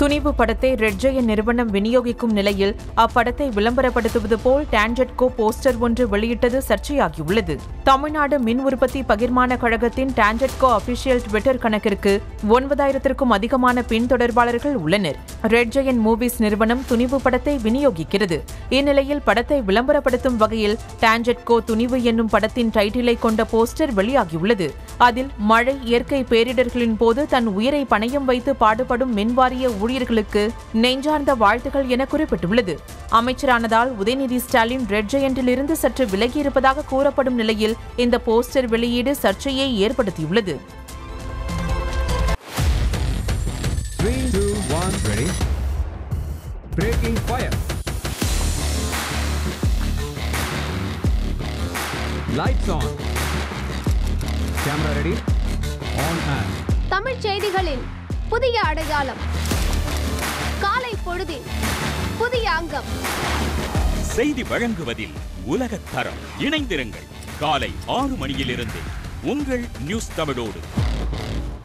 துணிவு படத்தை ரெட் ஜெயன் நிறுவனம் விநியோகிக்கும் நிலையில் அப்படத்தை விளம்பரப்படுத்துவது போல் டான்ஜெட்கோ போஸ்டர் ஒன்று வெளியிட்டது சர்ச்சையாகியுள்ளது தமிழ்நாடு மின் உற்பத்தி பகிர்மான கழகத்தின் டான்ஜெட்கோ அபிஷியல் ட்விட்டர் கணக்கிற்கு ஒன்பதாயிரத்திற்கும் அதிகமான பின்தொடர்பாளர்கள் உள்ளனர் ரெட் ஜெயன் மூவிஸ் நிறுவனம் துணிவு படத்தை விநியோகிக்கிறது இந்நிலையில் படத்தை விளம்பரப்படுத்தும் வகையில் டான்ஜெட்கோ துணிவு என்னும் படத்தின் டைட்டிலை கொண்ட போஸ்டர் வெளியாகியுள்ளது அதில் மழை இயற்கை பேரிடர்களின் போது தன் உயிரை பணயம் வைத்து பாடுபடும் மின்வாரிய ஊழியர்களுக்கு நெஞ்சார்ந்த வாழ்த்துகள் என குறிப்பிட்டுள்ளது அமைச்சரானதால் உதயநிதி ஸ்டாலின் ரெட் ஜெயண்டிலிருந்து சற்று விலகியிருப்பதாக கூறப்படும் நிலையில் இந்த போஸ்டர் வெளியீடு சர்ச்சையை ஏற்படுத்தியுள்ளது Three, two, one, ready. Breaking fire. Lights on. Camera ready. On and. தமிழ்ச் செய்திகளின் புதிய அடையாளம் காலை பொழுதில் புதிய அங்கம் செய்தி வழங்குவதில் உலகத் தரம் இணைந்திருங்கள் காலை ஆறு மணியிலிருந்து உங்கள் நியூஸ் தமிழோடு